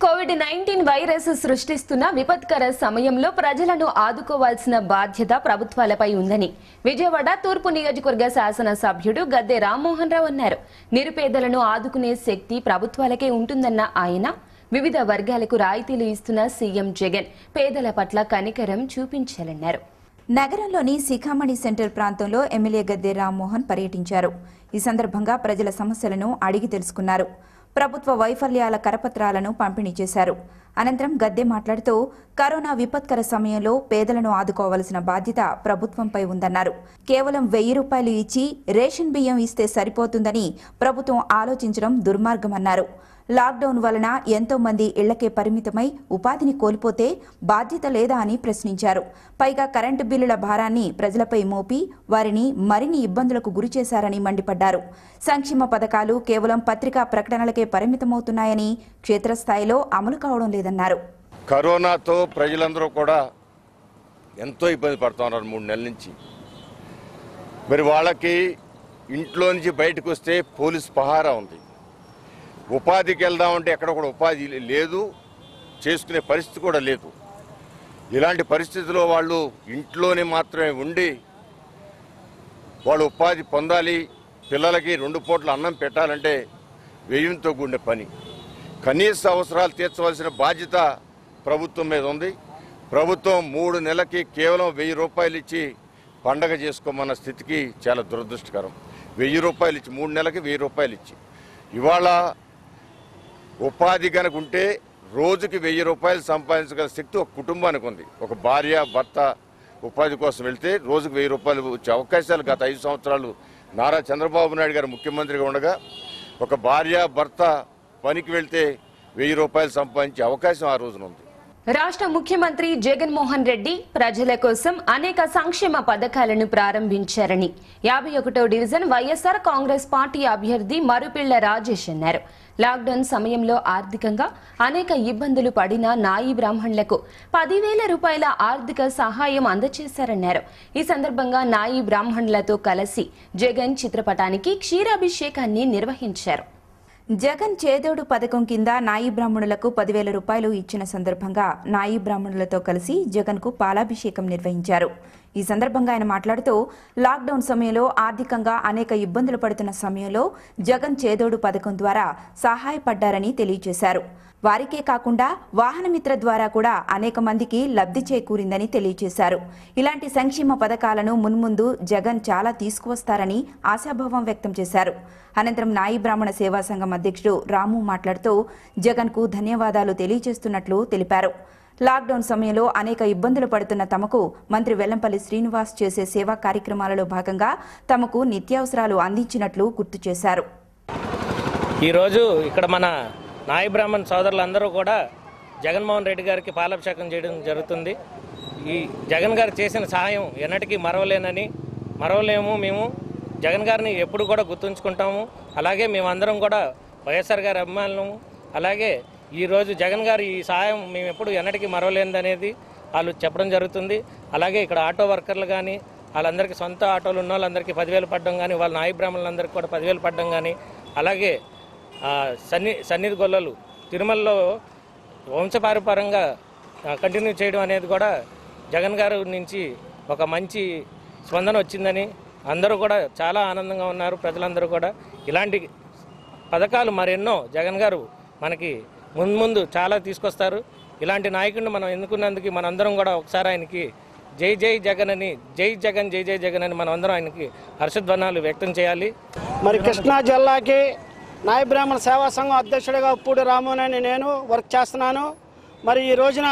Covid nineteen virus సృష్టిస్తున్న విపత్కర సమయంలో ప్రజలను ఆదుకోవాల్సిన బాధ్యత ప్రభుత్వాలపై ఉందని విజయవాడ తూర్పు నియోజకవర్గ శాసన సభ్యుడు గద్దె రామ్మోహన్ రావు అన్నారు నిరుపేదలను ఆదుకునే శక్తి ప్రభుత్వాలకే ఉంటుందన్న ఆయన వివిధ వర్గాలకు రాయితీలు ఇస్తున్న సీఎం జగన్ పేదల పట్ల కనికరం చూపించాలన్నారు నగరంలోని శిఖామణి సెంటర్ ప్రాంతంలో ఎమ్మెల్యే గద్దె రామ్మోహన్ పర్యటించారు ఈ సందర్భంగా ప్రజల సమస్యలను అడిగి తెలుసుకున్నారు ప్రభుత్వ వైఫల్యాల కరపత్రాలను పంపిణీ చేశారు అనంతరం గద్దె మాట్లాడుతూ కరోనా విపత్కర సమయంలో పేదలను ఆదుకోవాల్సిన బాధ్యత ప్రభుత్వంపై ఉందన్నారు కేవలం వెయ్యి రూపాయలు ఇచ్చి రేషన్ బియ్యం ఇస్తే సరిపోతుందని ప్రభుత్వం ఆలోచించడం దుర్మార్గమన్నారు లాక్డౌన్ వలన ఎంతో మంది ఇళ్లకే పరిమితమై ఉపాధిని కోల్పోతే బాధ్యత లేదా అని ప్రశ్నించారు పైగా కరెంటు బిల్లుల భారాన్ని ప్రజలపై మోపి వారిని మరిన్ని ఇబ్బందులకు గురిచేశారని మండిపడ్డారు సంక్షేమ పథకాలు కేవలం పత్రికా ప్రకటనలకే పరిమితమవుతున్నాయని క్షేత్రస్థాయిలో అమలు కావడం లేదన్నారు కరోనాతో ప్రజలందరూ కూడా ఎంతో ఇబ్బంది పడుతున్నారు మూడు నెలల నుంచి మరి వాళ్ళకి ఇంట్లో నుంచి బయటకు వస్తే పోలీస్ పహారా ఉంది ఉపాధికి వెళ్దామంటే ఎక్కడ కూడా ఉపాధి లేదు చేసుకునే పరిస్థితి కూడా లేదు ఇలాంటి పరిస్థితిలో వాళ్ళు ఇంట్లోనే మాత్రమే ఉండి వాళ్ళు ఉపాధి పొందాలి పిల్లలకి రెండు పూట్ల అన్నం పెట్టాలంటే వ్యయంతో కూడిన పని కనీస అవసరాలు తీర్చవలసిన బాధ్యత ప్రభుత్వం మీద ఉంది ప్రభుత్వం మూడు నెలలకి కేవలం వెయ్యి రూపాయలు ఇచ్చి పండగ చేసుకోమన్న స్థితికి చాలా దురదృష్టకరం వెయ్యి రూపాయలు ఇచ్చి మూడు నెలలకి వెయ్యి రూపాయలు ఇచ్చి ఇవాళ ఉపాధి కనుక ఉంటే రోజుకి వెయ్యి రూపాయలు సంపాదించగల శక్తి ఒక కుటుంబానికి ఉంది ఒక భార్య భర్త ఉపాధి కోసం వెళ్తే రోజుకు వెయ్యి రూపాయలు వచ్చే అవకాశాలు గత ఐదు సంవత్సరాలు నారా చంద్రబాబు నాయుడు గారు ముఖ్యమంత్రిగా ఉండగా ఒక భార్య భర్త పనికి వెళ్తే వెయ్యి రూపాయలు సంపాదించే అవకాశం ఆ రోజున ఉంది రాష్ట్ర ముఖ్యమంత్రి జగన్మోహన్ రెడ్డి ప్రజల కోసం అనేక సంక్షేమ పథకాలను ప్రారంభించారని యాభై ఒకటో డివిజన్ వైఎస్ఆర్ కాంగ్రెస్ పార్టీ అభ్యర్థి మరుపిళ్ల రాజేష్ అన్నారు లాక్డౌన్ సమయంలో ఆర్థికంగా అనేక ఇబ్బందులు పడిన నాయి బ్రాహ్మణులకు పదివేల రూపాయల ఆర్థిక సహాయం అందజేశారన్నారు ఈ సందర్భంగా నాయి బ్రాహ్మణులతో కలిసి జగన్ చిత్రపటానికి క్షీరాభిషేకాన్ని నిర్వహించారు జగన్ చేదోడు పథకం కింద నాయి బ్రాహ్మణులకు పదివేల రూపాయలు ఇచ్చిన సందర్భంగా నాయి బ్రాహ్మణులతో కలిసి జగన్కు పాలాభిషేకం నిర్వహించారు ఈ సందర్భంగా ఆయన మాట్లాడుతూ లాక్డౌన్ సమయంలో ఆర్థికంగా అనేక ఇబ్బందులు పడుతున్న సమయంలో జగన్ చేదోడు పథకం ద్వారా సహాయపడ్డారని తెలియజేశారు వారికే కాకుండా వాహనమిత్ర ద్వారా కూడా అనేక మందికి లబ్ధి చేకూరిందని తెలియజేశారు ఇలాంటి సంక్షేమ పథకాలను మున్ముందు జగన్ చాలా తీసుకువస్తారని ఆశాభావం వ్యక్తం చేశారు అనంతరం నాయి బ్రాహ్మణ సేవా సంఘం అధ్యక్షుడు రాము మాట్లాడుతూ జగన్కు ధన్యవాదాలు తెలియజేస్తున్నట్లు తెలిపారు లాక్డౌన్ సమయంలో అనేక ఇబ్బందులు పడుతున్న తమకు మంత్రి వెల్లంపల్లి శ్రీనివాస్ చేసే సేవా కార్యక్రమాలలో భాగంగా తమకు నిత్యావసరాలు అందించినట్లు గుర్తు చేశారు ఈరోజు ఇక్కడ మన నాయ బ్రాహ్మణ్ సోదరులందరూ కూడా జగన్మోహన్ రెడ్డి గారికి పాలాభిషేకం చేయడం జరుగుతుంది ఈ జగన్ గారు చేసిన సహాయం ఎన్నటికీ మరవలేనని మరవలేము మేము జగన్ గారిని ఎప్పుడు కూడా గుర్తుంచుకుంటాము అలాగే మేమందరం కూడా వైఎస్ఆర్ గారి అభిమానులము అలాగే ఈరోజు జగన్ గారి ఈ సహాయం మేము ఎప్పుడు ఎన్నటికీ మరవలేనిది అనేది వాళ్ళు చెప్పడం జరుగుతుంది అలాగే ఇక్కడ ఆటో వర్కర్లు కానీ వాళ్ళందరికీ సొంత ఆటోలు ఉన్న వాళ్ళందరికీ పదివేలు పడడం కానీ వాళ్ళ నాయ బ్రాహ్మణులందరికీ కూడా పదివేలు పడడం కానీ అలాగే ఆ, సన్ని సన్నిధి గొల్లలు తిరుమలలో వంశపారపరంగా కంటిన్యూ చేయడం అనేది కూడా జగన్ గారు నుంచి ఒక మంచి స్పందన వచ్చిందని అందరూ కూడా చాలా ఆనందంగా ఉన్నారు ప్రజలందరూ కూడా ఇలాంటి పథకాలు మరెన్నో జగన్ గారు మనకి ముందు ముందు చాలా తీసుకొస్తారు ఇలాంటి నాయకుడిని మనం ఎన్నుకున్నందుకు మనందరం కూడా ఒకసారి ఆయనకి జై జై జగన్ అని జై జగన్ జై జై జగన్ అని మనం అందరం ఆయనకి హర్షధ్వనాలు వ్యక్తం చేయాలి మరి కృష్ణా జిల్లాకి నాయ బ్రాహ్మణ సేవా సంఘం అధ్యక్షుడిగా ఉప్పూడి రామోనని నేను వర్క్ చేస్తున్నాను మరి ఈ రోజున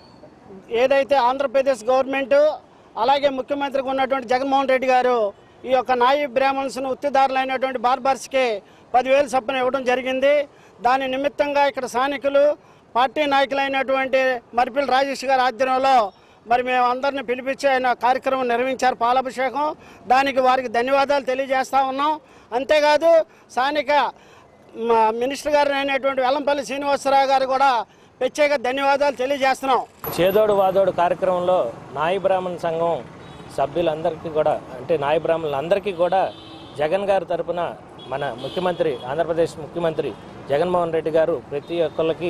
ఏదైతే ఆంధ్రప్రదేశ్ గవర్నమెంట్ అలాగే ముఖ్యమంత్రిగా ఉన్నటువంటి జగన్మోహన్ రెడ్డి గారు ఈ యొక్క నాయి బ్రాహ్మణ్స్ను ఉత్తిదారులైనటువంటి బార్బర్స్కి పదివేలు చొప్పున ఇవ్వడం జరిగింది దాని నిమిత్తంగా ఇక్కడ స్థానికులు పార్టీ నాయకులైనటువంటి మరిపిల్లి రాజేష్ గారి ఆధ్వర్యంలో మరి మేము అందరిని పిలిపించి ఆయన కార్యక్రమం నిర్వహించారు పాలాభిషేకం దానికి వారికి ధన్యవాదాలు తెలియజేస్తా ఉన్నాం అంతేకాదు స్థానిక మా మినిస్టర్ గారు అయినటువంటి వెల్లంపల్లి శ్రీనివాసరావు గారు కూడా ప్రత్యేక ధన్యవాదాలు తెలియజేస్తున్నాం చేదోడు వాదోడు కార్యక్రమంలో నాయి బ్రాహ్మణ సంఘం సభ్యులందరికీ కూడా అంటే నాయ బ్రాహ్మణులందరికీ కూడా జగన్ గారి తరపున మన ముఖ్యమంత్రి ఆంధ్రప్రదేశ్ ముఖ్యమంత్రి జగన్మోహన్ రెడ్డి గారు ప్రతి ఒక్కరికి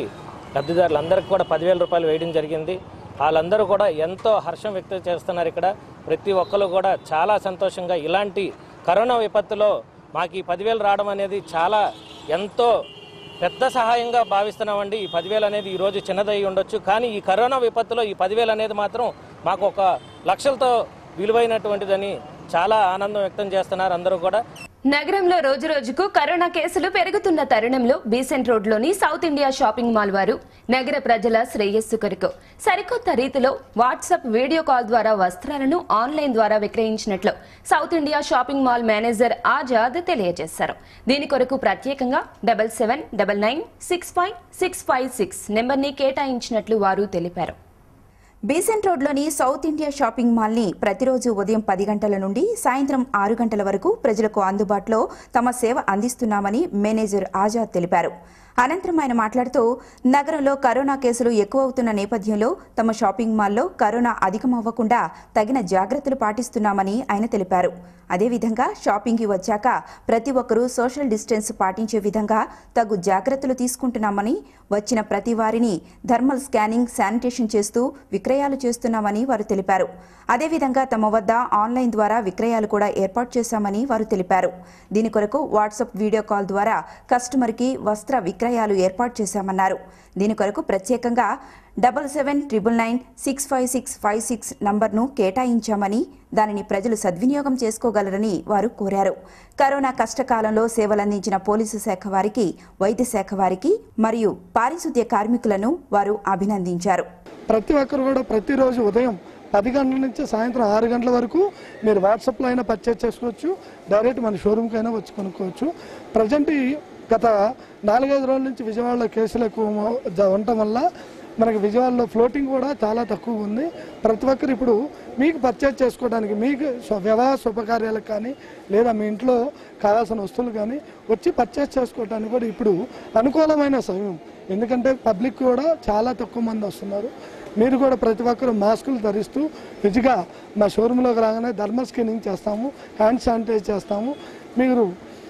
లబ్ధిదారులందరికీ కూడా పదివేల రూపాయలు వేయడం జరిగింది వాళ్ళందరూ కూడా ఎంతో హర్షం వ్యక్తం చేస్తున్నారు ఇక్కడ ప్రతి ఒక్కరు కూడా చాలా సంతోషంగా ఇలాంటి కరోనా విపత్తులో మాకు ఈ పదివేలు రావడం అనేది చాలా ఎంతో పెద్ద సహాయంగా భావిస్తున్నామండి ఈ పదివేలు అనేది ఈ రోజు చిన్నదై ఉండొచ్చు కానీ ఈ కరోనా విపత్తులో ఈ పదివేలు అనేది మాత్రం మాకు ఒక లక్షలతో విలువైనటువంటిదని చాలా ఆనందం వ్యక్తం చేస్తున్నారు అందరూ కూడా నగరంలో రోజు రోజుకు కరోనా కేసులు పెరుగుతున్న తరుణంలో బీసెంట్ రోడ్లోని సౌత్ ఇండియా షాపింగ్ మాల్ వారు నగర ప్రజల శ్రేయస్సు కొరకు సరికొత్త రీతిలో వాట్సాప్ వీడియో కాల్ ద్వారా వస్త్రాలను ఆన్లైన్ ద్వారా విక్రయించినట్లు south India shopping mall manager Azad తెలియజేశారు దీని కొరకు ప్రత్యేకంగా double seven double nine six five six five six నెంబర్ని కేటాయించినట్లు వారు తెలిపారు బీసెంట్ రోడ్లోని సౌత్ ఇండియా షాపింగ్ మాల్ని ప్రతిరోజు ఉదయం పది గంటల నుండి సాయంత్రం ఆరు గంటల వరకు ప్రజలకు అందుబాటులో తమ సేవ అందిస్తున్నామని మేనేజర్ ఆజాద్ తెలిపారు అనంతరం ఆయన మాట్లాడుతూ నగరంలో కరోనా కేసులు ఎక్కువవుతున్న నేపథ్యంలో తమ షాపింగ్ మాల్లో కరోనా అధికమవ్వకుండా తగిన జాగ్రత్తలు పాటిస్తున్నామని ఆయన తెలిపారు అదేవిధంగా షాపింగ్కి వచ్చాక ప్రతి ఒక్కరూ సోషల్ డిస్టెన్స్ పాటించే విధంగా తగు జాగ్రత్తలు తీసుకుంటున్నామని వచ్చిన ప్రతి వారిని థర్మల్ స్కానింగ్ శానిటేషన్ చేస్తూ విక్రయాలు చేస్తున్నామని వారు తెలిపారు అదేవిధంగా తమ వద్ద ఆన్లైన్ ద్వారా విక్రయాలు కూడా ఏర్పాటు చేశామని వారు తెలిపారు దీని కొరకు వాట్సాప్ వీడియో కాల్ ద్వారా కస్టమర్కి వస్త్ర విక్రయాలు ఏర్పాటు చేశామన్నారు దీని కొరకు ప్రత్యేకంగా double seven triple nine six five six five six నంబర్ను కేటాయించామని దానిని ప్రజలు సద్వినియోగం చేసుకోగలరని వారు కోరారు కరోనా కష్టకాలంలో సేవలందించిన పోలీసు శాఖ వారికి వైద్య శాఖ వారికి మరియు పారిశుద్ధ్య కార్మికులను వారు అభినందించారు ప్రతి ఒక్కరు కూడా ప్రతిరోజు ఉదయం పది గంటల నుంచి సాయంత్రం ఆరు గంటల వరకు మీరు వాట్సాప్లో అయినా పర్చేజ్ చేసుకోవచ్చు డైరెక్ట్ మన షోరూమ్కి అయినా వచ్చి కొనుక్కోవచ్చు ప్రజెంట్ ఈ గత నాలుగైదు రోజుల నుంచి విజయవాడలో కేసులు ఎక్కువ mo- జ- ఉండటం వల్ల మనకి విజయవాడలో ఫ్లోటింగ్ కూడా చాలా తక్కువ ఉంది ప్రతి ఒక్కరు ఇప్పుడు మీకు పర్చేజ్ చేసుకోవడానికి మీకు స్వ- వివాహ శుభకార్యాలకు కానీ లేదా మీ ఇంట్లో కావాల్సిన వస్తువులు కానీ వచ్చి పర్చేజ్ చేసుకోవడానికి కూడా ఇప్పుడు అనుకూలమైన సమయం ఎందుకంటే పబ్లిక్ కూడా చాలా తక్కువ మంది వస్తున్నారు మీరు కూడా ప్రతి ఒక్కరు మాస్కులు ధరిస్తూ విధిగా మా షోరూంలోకి రాగానే థర్మల్ స్క్రీనింగ్ చేస్తాము హ్యాండ్ శానిటైజ్ చేస్తాము మీరు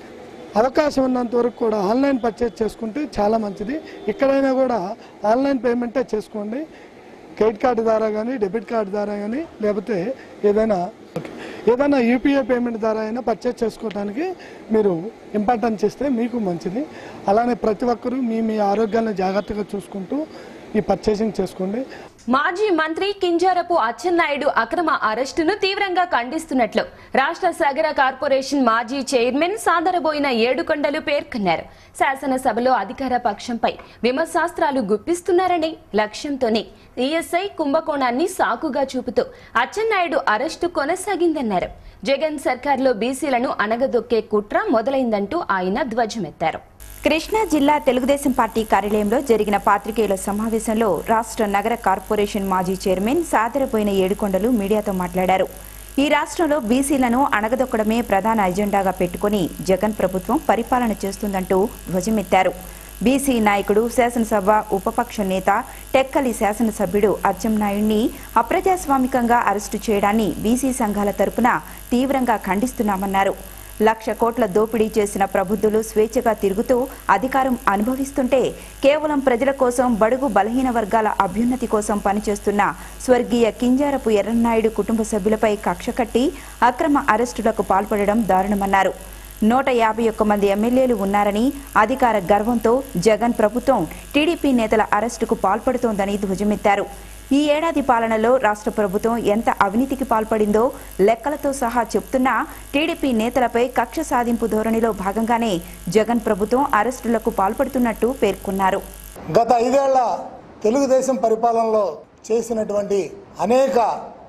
అవకాశం ఉన్నంత వరకు కూడా ఆన్లైన్ పర్చేజ్ చేసుకుంటే చాలా మంచిది ఎక్కడైనా కూడా ఆన్లైన్ పేమెంటే చేసుకోండి క్రెడిట్ కార్డు ద్వారా కానీ డెబిట్ కార్డు ద్వారా కానీ లేకపోతే ఏదైనా ఏదైనా యూపీఐ పేమెంట్ ద్వారా అయినా పర్చేజ్ చేసుకోవడానికి మీరు ఇంపార్టెన్స్ ఇస్తే మీకు మంచిది అలానే ప్రతి ఒక్కరూ మీ మీ ఆరోగ్యాన్ని జాగ్రత్తగా చూసుకుంటూ ఈ పర్చేసింగ్ చేసుకోండి మాజీ మంత్రి కింజారపు అచ్చెన్నాయుడు అక్రమ అరెస్టును తీవ్రంగా ఖండిస్తున్నట్లు రాష్ట్ర సగర కార్పొరేషన్ మాజీ చైర్మన్ సాదరబోయిన ఏడుకొండలు పేర్కొన్నారు శాసనసభలో అధికార పక్షంపై విమర్శాస్త్రాలు గుప్పిస్తున్నారని లక్ష్యంతోనే ఈఎస్ఐ కుంభకోణాన్ని సాకుగా చూపుతూ అచ్చెన్నాయుడు అరెస్టు కొనసాగిందన్నారు జగన్ సర్కార్లో బీసీలను అణగదొక్కే కుట్ర మొదలైందంటూ ఆయన ధ్వజమెత్తారు కృష్ణా జిల్లా తెలుగుదేశం పార్టీ కార్యాలయంలో జరిగిన పాత్రికేయుల సమావేశంలో రాష్ట్ర నగర కార్పొరేషన్ మాజీ చైర్మన్ సాదరపోయిన ఏడుకొండలు మీడియాతో మాట్లాడారు ఈ రాష్ట్రంలో బీసీలను అణగదొక్కడమే ప్రధాన ఎజెండాగా పెట్టుకుని జగన్ ప్రభుత్వం పరిపాలన చేస్తుందంటూ ధ్వజమెత్తారు బీసీ నాయకుడు శాసనసభ ఉపపక్ష నేత టెక్కలి శాసనసభ్యుడు అచ్చెన్నాయుడిని అప్రజాస్వామికంగా అరెస్టు చేయడాన్ని బీసీ సంఘాల తరపున తీవ్రంగా ఖండిస్తున్నామన్నారు లక్ష కోట్ల దోపిడీ చేసిన ప్రబుద్ధులు స్వేచ్ఛగా తిరుగుతూ అధికారం అనుభవిస్తుంటే కేవలం ప్రజల కోసం బడుగు బలహీన వర్గాల అభ్యున్నతి కోసం పనిచేస్తున్న స్వర్గీయ కింజారపు ఎర్రన్నాయుడు కుటుంబ సభ్యులపై కక్ష కట్టి అక్రమ అరెస్టులకు పాల్పడడం దారుణమన్నారు నూట యాభై ఒక్క మంది ఎమ్మెల్యేలు ఉన్నారని అధికార గర్వంతో జగన్ ప్రభుత్వం టీడీపీ నేతల అరెస్టుకు పాల్పడుతోందని ధ్వజమెత్తారు ఈ ఏడాది పాలనలో రాష్ట్ర ప్రభుత్వం ఎంత అవినీతికి పాల్పడిందో లెక్కలతో సహా చెప్తున్నా టీడీపీ నేతలపై కక్ష సాధింపు ధోరణిలో భాగంగానే జగన్ ప్రభుత్వం అరెస్టులకు పాల్పడుతున్నట్టు పేర్కొన్నారు గత ఐదేళ్ల తెలుగుదేశం పరిపాలనలో చేసినటువంటి అనేక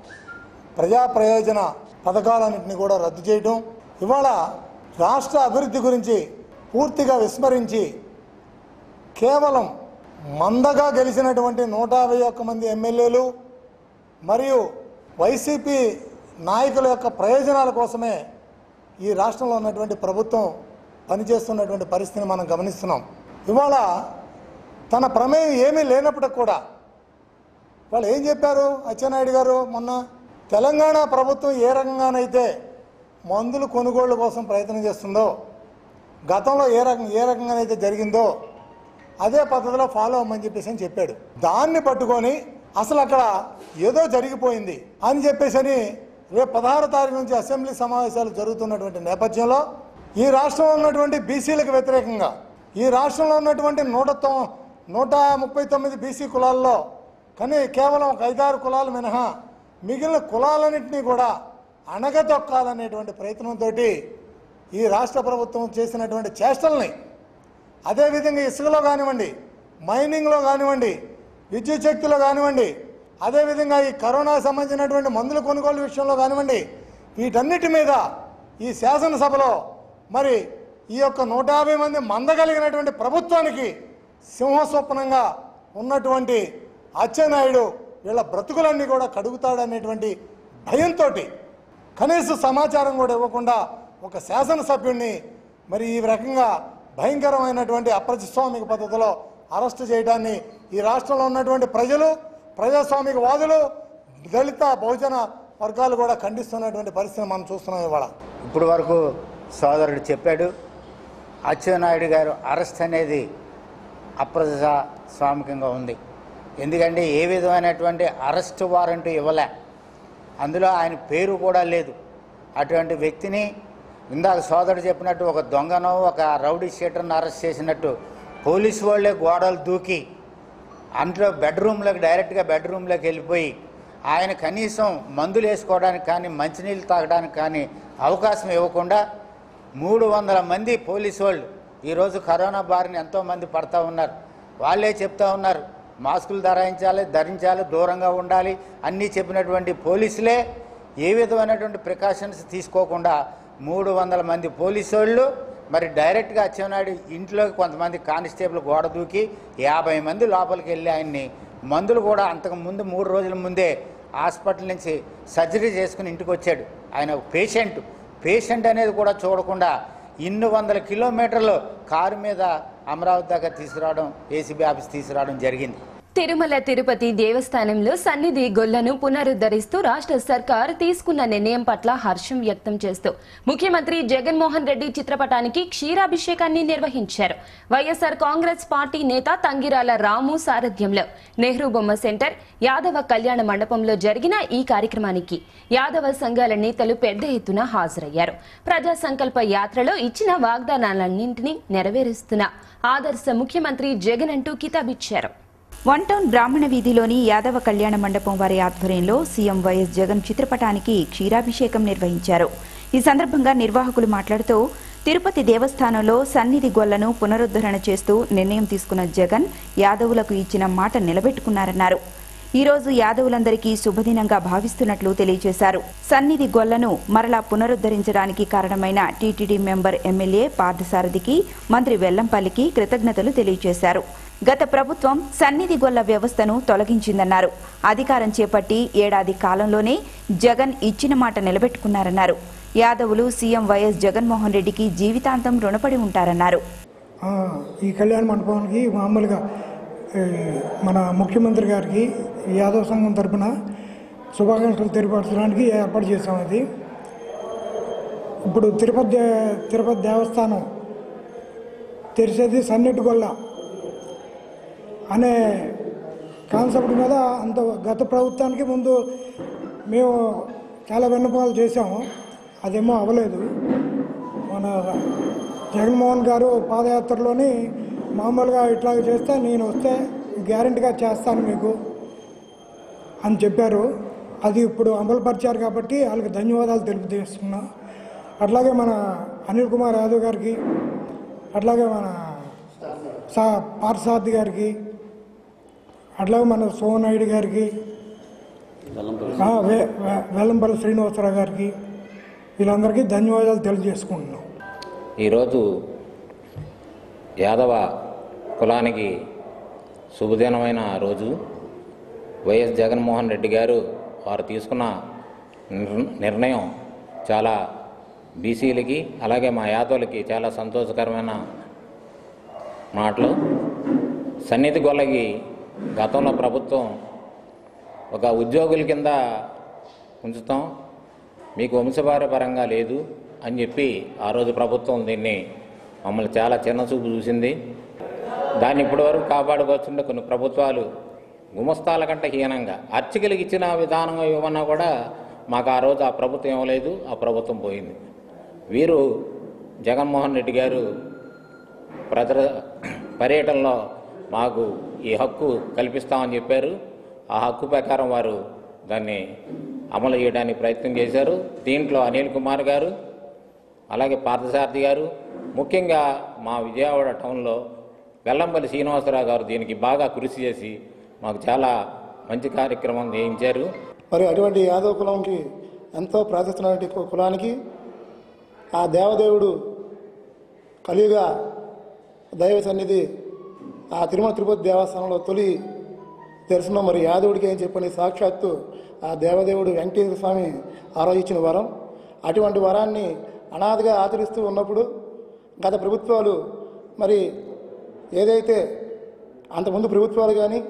ప్రజా ప్రయోజన పథకాలన్నింటినీ కూడా రద్దు చేయడం ఇవాళ రాష్ట్ర అభివృద్ధి గురించి పూర్తిగా విస్మరించి కేవలం మందగా గెలిచినటువంటి నూట యాభై ఒక్క మంది ఎమ్మెల్యేలు మరియు వైసీపీ నాయకుల యొక్క ప్రయోజనాల కోసమే ఈ రాష్ట్రంలో ఉన్నటువంటి ప్రభుత్వం పనిచేస్తున్నటువంటి పరిస్థితిని మనం గమనిస్తున్నాం ఇవాళ తన ప్రమేయం ఏమీ లేనప్పటికి కూడా వాళ్ళు ఏం చెప్పారు అచ్చెన్నాయుడు గారు మొన్న తెలంగాణ ప్రభుత్వం ఏ రకంగానైతే మందులు కొనుగోళ్ల కోసం ప్రయత్నం చేస్తుందో గతంలో ఏ రకం ఏ రకంగానైతే జరిగిందో అదే పద్ధతిలో ఫాలో అవ్వమని చెప్పేసి అని చెప్పాడు దాన్ని పట్టుకొని అసలు అక్కడ ఏదో జరిగిపోయింది అని చెప్పేసి అని రేపు పదహారో తారీఖు నుంచి అసెంబ్లీ సమావేశాలు జరుగుతున్నటువంటి నేపథ్యంలో ఈ రాష్ట్రంలో ఉన్నటువంటి బీసీలకు వ్యతిరేకంగా ఈ రాష్ట్రంలో ఉన్నటువంటి నూట తొ- నూట ముప్పై తొమ్మిది బీసీ కులాల్లో కానీ కేవలం ఒక ఐదారు కులాలు మినహా మిగిలిన కులాలన్నింటినీ కూడా అణగదొక్కాలనేటువంటి ప్రయత్నంతో ఈ రాష్ట్ర ప్రభుత్వం చేసినటువంటి చేష్టల్ని అదేవిధంగా ఇసుకలో కానివ్వండి మైనింగ్లో కానివ్వండి విద్యుత్ శక్తిలో కానివ్వండి అదేవిధంగా ఈ కరోనా సంబంధించినటువంటి మందుల కొనుగోలు విషయంలో కానివ్వండి వీటన్నిటి మీద ఈ శాసనసభలో మరి ఈ యొక్క నూట యాభై మంది మందగలిగినటువంటి ప్రభుత్వానికి సింహస్వప్నంగా ఉన్నటువంటి అచ్చెన్నాయుడు వీళ్ళ బ్రతుకులన్నీ కూడా కడుగుతాడనేటువంటి భయంతో కనీస సమాచారం కూడా ఇవ్వకుండా ఒక శాసనసభ్యుడిని మరి ఈ రకంగా భయంకరమైనటువంటి అప్రజాస్వామిక పద్ధతిలో అరెస్టు చేయడాన్ని ఈ రాష్ట్రంలో ఉన్నటువంటి ప్రజలు ప్రజాస్వామిక వాదులు దళిత బహుజన వర్గాలు కూడా ఖండిస్తున్నటువంటి పరిస్థితిని మనం చూస్తున్నాం ఇవాళ ఇప్పుడు వరకు సోదరుడు చెప్పాడు అచ్చెన్నాయుడు గారు అరెస్ట్ అనేది అప్రజాస్వామికంగా ఉంది ఎందుకంటే ఏ విధమైనటువంటి అరెస్ట్ వారెంట్ ఇవ్వలే అందులో ఆయన పేరు కూడా లేదు అటువంటి వ్యక్తిని ఇందాక సోదరుడు చెప్పినట్టు ఒక దొంగనో ఒక రౌడీ షీటర్ని అరెస్ట్ చేసినట్టు పోలీసు వాళ్ళే గోడలు దూకి అందులో బెడ్రూమ్లోకి డైరెక్ట్గా బెడ్రూమ్లోకి వెళ్ళిపోయి ఆయన కనీసం మందులు వేసుకోవడానికి కానీ మంచినీళ్ళు తాగడానికి కానీ అవకాశం ఇవ్వకుండా మూడు వందల మంది పోలీసు వాళ్ళు ఈరోజు కరోనా బారిన ఎంతోమంది పడతా ఉన్నారు వాళ్ళే చెప్తా ఉన్నారు మాస్కులు ధరించాలి ధరించాలి దూరంగా ఉండాలి అన్నీ చెప్పినటువంటి పోలీసులే ఏ విధమైనటువంటి ప్రికాషన్స్ తీసుకోకుండా మూడు వందల మంది పోలీసు వాళ్ళు మరి డైరెక్ట్గా అచ్చెన్నాయుడు ఇంట్లోకి కొంతమంది కానిస్టేబుల్ గోడ దూకి యాభై మంది లోపలికి వెళ్ళి ఆయన్ని మందులు కూడా అంతకు ముందు మూడు రోజుల ముందే హాస్పిటల్ నుంచి సర్జరీ చేసుకుని ఇంటికి వచ్చాడు ఆయన ఒక పేషెంట్ పేషెంట్ అనేది కూడా చూడకుండా ఇన్ని వందల కిలోమీటర్లు కారు మీద అమరావతి దాకా తీసుకురావడం ఏసీబీ ఆఫీస్ తీసుకురావడం జరిగింది తిరుమల తిరుపతి దేవస్థానంలో సన్నిధి గొల్లను పునరుద్ధరిస్తూ రాష్ట్ర సర్కార్ తీసుకున్న నిర్ణయం పట్ల హర్షం వ్యక్తం చేస్తూ ముఖ్యమంత్రి జగన్మోహన్ రెడ్డి చిత్రపటానికి క్షీరాభిషేకాన్ని నిర్వహించారు వైఎస్ఆర్ కాంగ్రెస్ పార్టీ నేత తంగిరాల రాము సారథ్యంలో నెహ్రూ బొమ్మ సెంటర్ యాదవ కళ్యాణ మండపంలో జరిగిన ఈ కార్యక్రమానికి యాదవ సంఘాల నేతలు పెద్ద ఎత్తున హాజరయ్యారు ప్రజా సంకల్ప యాత్రలో ఇచ్చిన వాగ్దానాలన్నింటినీ నెరవేరుస్తున్న ఆదర్శ ముఖ్యమంత్రి జగన్ అంటూ కితాబిచ్చారు వన్ టౌన్ బ్రాహ్మణ వీధిలోని యాదవ కళ్యాణ మండపం వారి ఆధ్వర్యంలో సీఎం వైఎస్ జగన్ చిత్రపటానికి క్షీరాభిషేకం నిర్వహించారు ఈ సందర్భంగా నిర్వాహకులు మాట్లాడుతూ తిరుపతి దేవస్థానంలో సన్నిధి గొల్లను పునరుద్ధరణ చేస్తూ నిర్ణయం తీసుకున్న జగన్ యాదవులకు ఇచ్చిన మాట నిలబెట్టుకున్నారన్నారు ఈ రోజు యాదవులందరికీ శుభదినంగా భావిస్తున్నట్లు తెలియజేశారు సన్నిధి గొల్లను మరలా పునరుద్ధరించడానికి కారణమైన టీటీడీ మెంబర్ ఎమ్మెల్యే పార్థసారథికి మంత్రి వెల్లంపల్లికి కృతజ్ఞతలు తెలియజేశారు గత ప్రభుత్వం సన్నిధి గొల్ల వ్యవస్థను తొలగించిందన్నారు అధికారం చేపట్టి ఏడాది కాలంలోనే జగన్ ఇచ్చిన మాట నిలబెట్టుకున్నారన్నారు యాదవులు సీఎం వైఎస్ జగన్మోహన్ రెడ్డికి జీవితాంతం రుణపడి ఉంటారన్నారు ఆ, ఈ కళ్యాణ మండపానికి మామూలుగా ఏ, మన ముఖ్యమంత్రి గారికి యాదవ సంఘం తరపున శుభాకాంక్షలు తెలియపరచడానికి ఏర్పాటు చేసాం అది ఇప్పుడు తిరుపతి దే- తిరుపతి దేవస్థానం తెరిచేది సన్నెట్టు గొల్ల అనే కాన్సెప్ట్ మీద అంత గత ప్రభుత్వానికి ముందు మేము చాలా విన్నపాలు చేసాము అదేమో అవ్వలేదు మన జగన్మోహన్ గారు పాదయాత్రలోని మామూలుగా ఇట్లా చేస్తే నేను వస్తే గ్యారంటీగా చేస్తాను మీకు అని చెప్పారు అది ఇప్పుడు అమలుపరిచారు కాబట్టి వాళ్ళకి ధన్యవాదాలు తెలుపుతీస్తున్నా అట్లాగే మన అనిల్ కుమార్ యాదవ్ గారికి అట్లాగే మన సా పార్సాద్ గారికి అట్లాగే మన సోమనాయుడు గారికి ఆ, వే- వే- వెల్లంపల్లి శ్రీనివాసరావు గారికి వీళ్ళందరికీ ధన్యవాదాలు తెలియజేసుకుంటున్నాం ఈరోజు యాదవ కులానికి శుభదినమైన రోజు వైఎస్ జగన్మోహన్ రెడ్డి గారు వారు తీసుకున్న నిర్- నిర్ణయం చాలా బీసీలకి అలాగే మా యాదవులకి చాలా సంతోషకరమైన మాటలు సన్నిధి గొల్లకి గతంలో ప్రభుత్వం ఒక ఉద్యోగుల కింద ఉంచుతాం మీకు వంశపారపరంగా లేదు అని చెప్పి ఆ రోజు ప్రభుత్వం దీన్ని మమ్మల్ని చాలా చిన్న చూపు చూసింది దాన్ని ఇప్పటివరకు కాపాడుకోవచ్చుంటే కొన్ని ప్రభుత్వాలు గుమస్తాల కంటే హీనంగా అర్చకులకు ఇచ్చిన విధానం ఇవ్వమన్నా కూడా మాకు ఆ రోజు ఆ ప్రభుత్వం ఇవ్వలేదు ఆ ప్రభుత్వం పోయింది వీరు జగన్మోహన్ రెడ్డి గారు ప్రజల పర్యటనలో మాకు ఈ హక్కు కల్పిస్తామని చెప్పారు ఆ హక్కు ప్రకారం వారు దాన్ని అమలు చేయడానికి ప్రయత్నం చేశారు దీంట్లో అనిల్ కుమార్ గారు అలాగే పార్థసారథి గారు ముఖ్యంగా మా విజయవాడ టౌన్లో వెల్లంపల్లి శ్రీనివాసరావు గారు దీనికి బాగా కృషి చేసి మాకు చాలా మంచి కార్యక్రమం చేయించారు మరి అటువంటి యాదవ కులంకి ఎంతో ప్రార్థిస్తున్నటువంటి కు- కులానికి ఆ దేవదేవుడు కలియుగ దైవ సన్నిధి ఆ తిరుమల తిరుపతి దేవస్థానంలో తొలి దర్శనం మరి యాదవుడికి ఏం చెప్పని సాక్షాత్తు ఆ దేవదేవుడు వెంకటేశ్వర స్వామి ఆరోచించిన వరం అటువంటి వరాన్ని అనాథగా ఆచరిస్తూ ఉన్నప్పుడు గత ప్రభుత్వాలు మరి ఏదైతే అంతకుముందు ప్రభుత్వాలు కానీ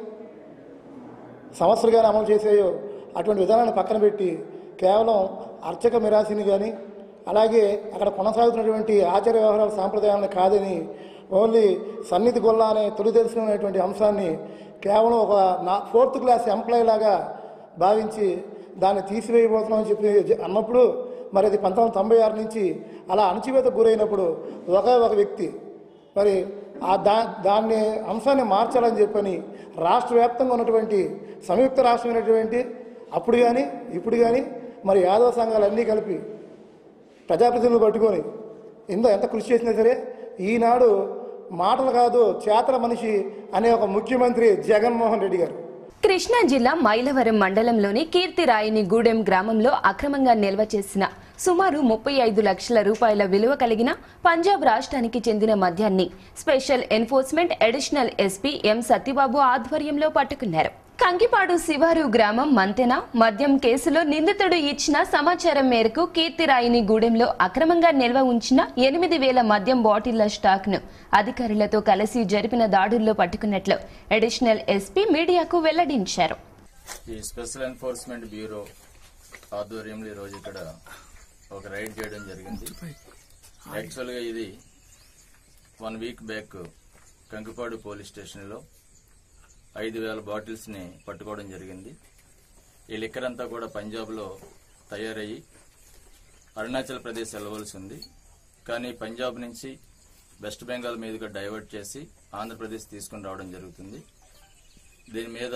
సంవత్సరాలుగానే అమలు చేసాయో అటువంటి విధానాన్ని పక్కన పెట్టి కేవలం అర్చక మిరాసిని కానీ అలాగే అక్కడ కొనసాగుతున్నటువంటి ఆచార వ్యవహారాల సాంప్రదాయాలను కాదని ఓన్లీ సన్నిధి గొల్ల అనే తొలి తెలుసుకునేటువంటి అంశాన్ని కేవలం ఒక నా ఫోర్త్ క్లాస్ ఎంప్లాయీ లాగా భావించి దాన్ని తీసివేయబోతున్నామని చెప్పి జ- అన్నప్పుడు మరి అది పంతొమ్మిది వందల తొంభై ఆరు నుంచి అలా అణచివేత గురైనప్పుడు ఒకే ఒక వ్యక్తి మరి ఆ దా దాన్ని అంశాన్ని మార్చాలని చెప్పని రాష్ట్ర వ్యాప్తంగా ఉన్నటువంటి సంయుక్త రాష్ట్రమైనటువంటి అప్పుడు కానీ ఇప్పుడు కానీ మరి యాదవ సంఘాలన్నీ కలిపి ప్రజాప్రతినిధులు పట్టుకొని ఇంత ఎంత కృషి చేసినా సరే ఈనాడు మాటలు కాదు చేతల మనిషి అనే ఒక ముఖ్యమంత్రి జగన్మోహన్ రెడ్డి గారు కృష్ణా జిల్లా మైలవరం మండలంలోని కీర్తిరాయిని గూడెం గ్రామంలో అక్రమంగా నిల్వ చేసిన సుమారు ముప్పై ఐదు లక్షల రూపాయల విలువ కలిగిన పంజాబ్ రాష్ట్రానికి చెందిన మద్యాన్ని special enforcement additional SP M Satyababu ఆధ్వర్యంలో పట్టుకున్నారు కంకిపాడు శివారు గ్రామం మంతెన మద్యం కేసులో నిందితుడు ఇచ్చిన సమాచారం మేరకు కీర్తిరాయిని గూడెంలో అక్రమంగా నిల్వ ఉంచిన ఎనిమిది వేల మద్యం బాటిళ్ల స్టాక్ ను అధికారులతో కలిసి జరిపిన దాడుల్లో పట్టుకున్నట్లు అడిషనల్ ఎస్పీ మీడియాకు వెల్లడించారు ఈ స్పెషల్ ఎన్ఫోర్స్మెంట్ బ్యూరో ఆధ్వర్యంలో ఈరోజు ఇక్కడ ఒక రైడ్ చేయడం జరిగింది యాక్చువల్గా ఇది one week back Kankipadu police స్టేషన్లో ఐదు వేల బాటిల్స్ని పట్టుకోవడం జరిగింది ఈ లిక్కర్ అంతా కూడా పంజాబ్లో తయారయ్యి అరుణాచల్ ప్రదేశ్ వెళ్ళవలసి ఉంది కానీ పంజాబ్ నుంచి వెస్ట్ బెంగాల్ మీదుగా డైవర్ట్ చేసి ఆంధ్రప్రదేశ్ తీసుకుని రావడం జరుగుతుంది దీని మీద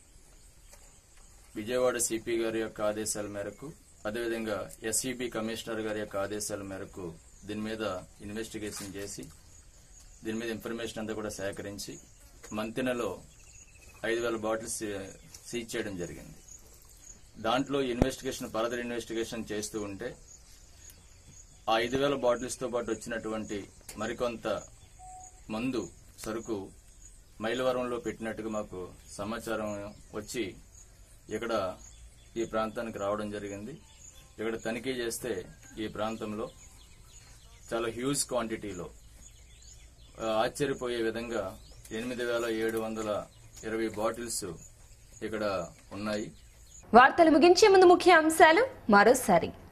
విజయవాడ సిపి గారి యొక్క ఆదేశాల మేరకు అదేవిధంగా ఎస్ఈబి కమిషనర్ గారి యొక్క ఆదేశాల మేరకు దీని మీద ఇన్వెస్టిగేషన్ చేసి దీని మీద ఇన్ఫర్మేషన్ అంతా కూడా సేకరించి మంతెనలో ఐదు వేల బాటిల్స్ సీజ్ చేయడం జరిగింది దాంట్లో ఇన్వెస్టిగేషన్ ఫర్దర్ ఇన్వెస్టిగేషన్ చేస్తూ ఉంటే ఆ ఐదు వేల బాటిల్స్తో పాటు వచ్చినటువంటి మరికొంత మందు సరుకు మైలవరంలో పెట్టినట్టుగా మాకు సమాచారం వచ్చి ఇక్కడ ఈ ప్రాంతానికి రావడం జరిగింది ఇక్కడ తనిఖీ చేస్తే ఈ ప్రాంతంలో చాలా హ్యూజ్ క్వాంటిటీలో ఆ, ఆశ్చర్యపోయే విధంగా ఎనిమిది వేల ఏడు వందల ఇరవై బాటిల్స్ ఇక్కడ ఉన్నాయి వార్తలు ముగించే ముందు ముఖ్య అంశాలు మరోసారి